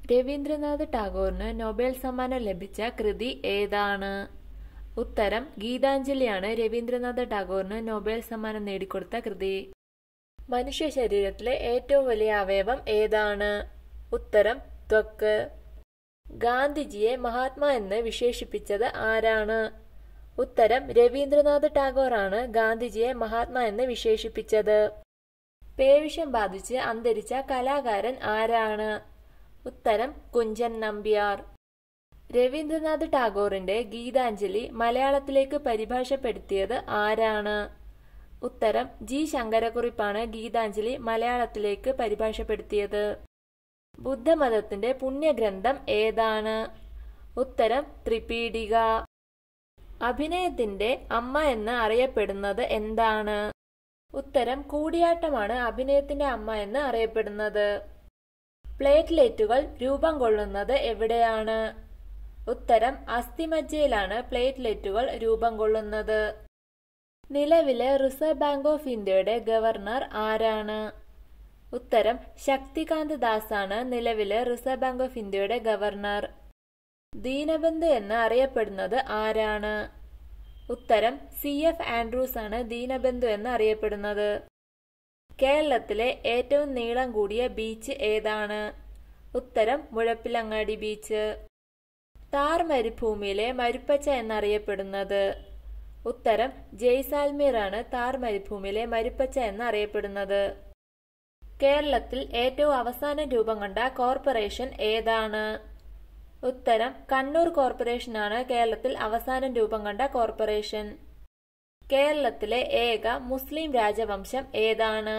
Ravindranath ടാഗോറിന് Nobel സമ്മാനം ലഭിച്ച കൃതി ഏതാണ് ഉത്തരം ഗീതാഞ്ജലിയാണ് രവീന്ദ്രനാഥ ടാഗോറിന് നൊബേൽ സമ്മാനം നേടിക്കൊടുത്ത കൃതി മനുഷ്യ ശരീരത്തിലെ ഏറ്റവും വലിയ അവയവം ഏതാണ് ഉത്തരം ത്വക്ക് ഗാന്ധിജിയെ മഹാത്മാ എന്ന് വിശേഷിപ്പിച്ചത് ആരാണ് ഉത്തരം രവീന്ദ്രനാഥ് ടാഗോറാണ് ഗാന്ധിജിയെ മഹാത്മാ എന്ന് വിശേഷിപ്പിച്ചത് പേവിഷം ബാധിച്ച് അന്തരിച്ച കലാകാരൻ ആരാണ് ഉത്തരം കുഞ്ചൻ നമ്പ്യാർ രവീന്ദ്രനാഥ് ടാഗോറിന്റെ ഗീതാഞ്ജലി മലയാളത്തിലേക്ക് പരിഭാഷപ്പെടുത്തിയത് ആരാണ് ഉത്തരം ജി ശങ്കരക്കുറിപ്പാണ് ഗീതാഞ്ജലി മലയാളത്തിലേക്ക് പരിഭാഷപ്പെടുത്തിയത് ബുദ്ധമതത്തിന്റെ പുണ്യഗ്രന്ഥം ഏതാണ് ഉത്തരം ത്രിപീഡിക അഭിനയത്തിന്റെ അമ്മ എന്ന് അറിയപ്പെടുന്നത് എന്താണ് ഉത്തരം കൂടിയാട്ടമാണ് അഭിനയത്തിന്റെ അമ്മ എന്ന് അറിയപ്പെടുന്നത് പ്ലേറ്റ്ലെറ്റുകൾ രൂപം കൊള്ളുന്നത് എവിടെയാണ് ഉത്തരം അസ്ഥിമജ്ജയിലാണ് പ്ലേറ്റ്ലെറ്റുകൾ രൂപം കൊള്ളുന്നത് നിലവിലെ റിസർവ് ബാങ്ക് ഓഫ് ഇന്ത്യയുടെ ഗവർണർ ആരാണ് ഉത്തരം ശക്തികാന്ത് ദാസ് ആണ് നിലവിലെ റിസർവ് ബാങ്ക് ഓഫ് ഇന്ത്യയുടെ ഗവർണർ ദീനബന്ധു എന്ന് അറിയപ്പെടുന്നത് ആരാണ് ഉത്തരം സി എഫ് ആൻഡ്രൂസ് ആണ് ദീനബന്ധു എന്ന് അറിയപ്പെടുന്നത് കേരളത്തിലെ ഏറ്റവും നീളം കൂടിയ ബീച്ച് ഏതാണ് ഉത്തരം മുഴപ്പിലങ്ങാടി ബീച്ച് താർ മരുഭൂമിയിലെ മരുപ്പച്ച എന്നറിയപ്പെടുന്നത് ഉത്തരം ജയ്സാൽമീർ ആണ് താർ മരുഭൂമിയിലെ മരുപ്പച്ച എന്നറിയപ്പെടുന്നത് കേരളത്തിൽ ഏറ്റവും അവസാനം രൂപം കൊണ്ട കോർപ്പറേഷൻ ഏതാണ് ഉത്തരം കണ്ണൂർ കോർപ്പറേഷനാണ് കേരളത്തിൽ അവസാനം രൂപം കൊണ്ട കോർപ്പറേഷൻ കേരളത്തിലെ ഏക മുസ്ലിം രാജവംശം ഏതാണ്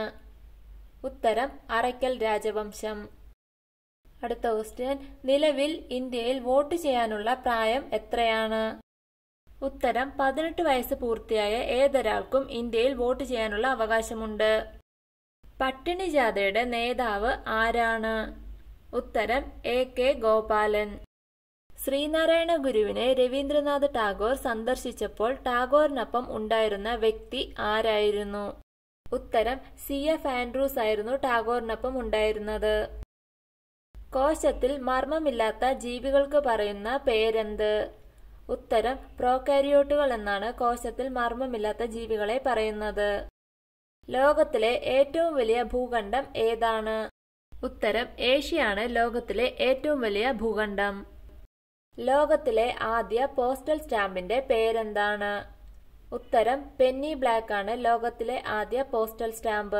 ഉത്തരം അറയ്ക്കൽ രാജവംശം അടുത്ത ക്വസ്റ്റ്യൻ നിലവിൽ ഇന്ത്യയിൽ വോട്ട് ചെയ്യാനുള്ള പ്രായം എത്രയാണ് ഉത്തരം പതിനെട്ട് വയസ്സ് പൂർത്തിയായ ഏതൊരാൾക്കും ഇന്ത്യയിൽ വോട്ട് ചെയ്യാനുള്ള അവകാശമുണ്ട് പട്ടിണി ജാഥയുടെ നേതാവ് ആരാണ് ഉത്തരം എ കെ ഗോപാലൻ ശ്രീനാരായണ ഗുരുവിനെ രവീന്ദ്രനാഥ് ടാഗോർ സന്ദർശിച്ചപ്പോൾ ടാഗോറിനൊപ്പം ഉണ്ടായിരുന്ന വ്യക്തി ആരായിരുന്നു ഉത്തരം സി എഫ് ആൻഡ്രൂസ് ആയിരുന്നു ടാഗോറിനൊപ്പം ഉണ്ടായിരുന്നത് കോശത്തിൽ മർമ്മമില്ലാത്ത ജീവികൾക്ക് പറയുന്ന പേരെന്ത് ഉത്തരം പ്രോകാരിയോട്ടുകൾ എന്നാണ് കോശത്തിൽ മർമ്മമില്ലാത്ത ജീവികളെ പറയുന്നത് ലോകത്തിലെ ഏറ്റവും വലിയ ഭൂഖണ്ഡം ഏതാണ് ഉത്തരം ഏഷ്യയാണ് ലോകത്തിലെ ഏറ്റവും വലിയ ഭൂഖണ്ഡം ലോകത്തിലെ ആദ്യ പോസ്റ്റൽ സ്റ്റാമ്പിന്റെ പേരെന്താണ് ഉത്തരം പെന്നി ബ്ലാക്ക് ആണ് ലോകത്തിലെ ആദ്യ പോസ്റ്റൽ സ്റ്റാമ്പ്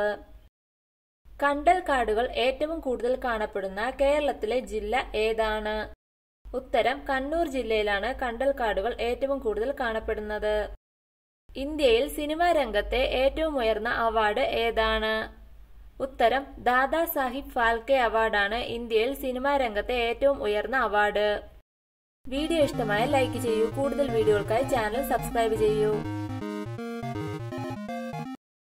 കണ്ടൽ കാടുകൾ ഏറ്റവും കൂടുതൽ കാണപ്പെടുന്ന കേരളത്തിലെ ജില്ല ഏതാണ് ഉത്തരം കണ്ണൂർ ജില്ലയിലാണ് കണ്ടൽ കാടുകൾ ഏറ്റവും കൂടുതൽ കാണപ്പെടുന്നത് ഇന്ത്യയിൽ സിനിമാ രംഗത്തെ ഏറ്റവും ഉയർന്ന അവാർഡ് ഏതാണ് ഉത്തരം ദാദാ സാഹിബ് ഫാൽക്കെ അവാർഡാണ് ഇന്ത്യയിൽ സിനിമാ രംഗത്തെ ഏറ്റവും ഉയർന്ന അവാർഡ് വീഡിയോ ഇഷ്ടമായ ലൈക്ക് ചെയ്യൂ കൂടുതൽ വീഡിയോകൾക്കായി ചാനൽ സബ്സ്ക്രൈബ് ചെയ്യൂ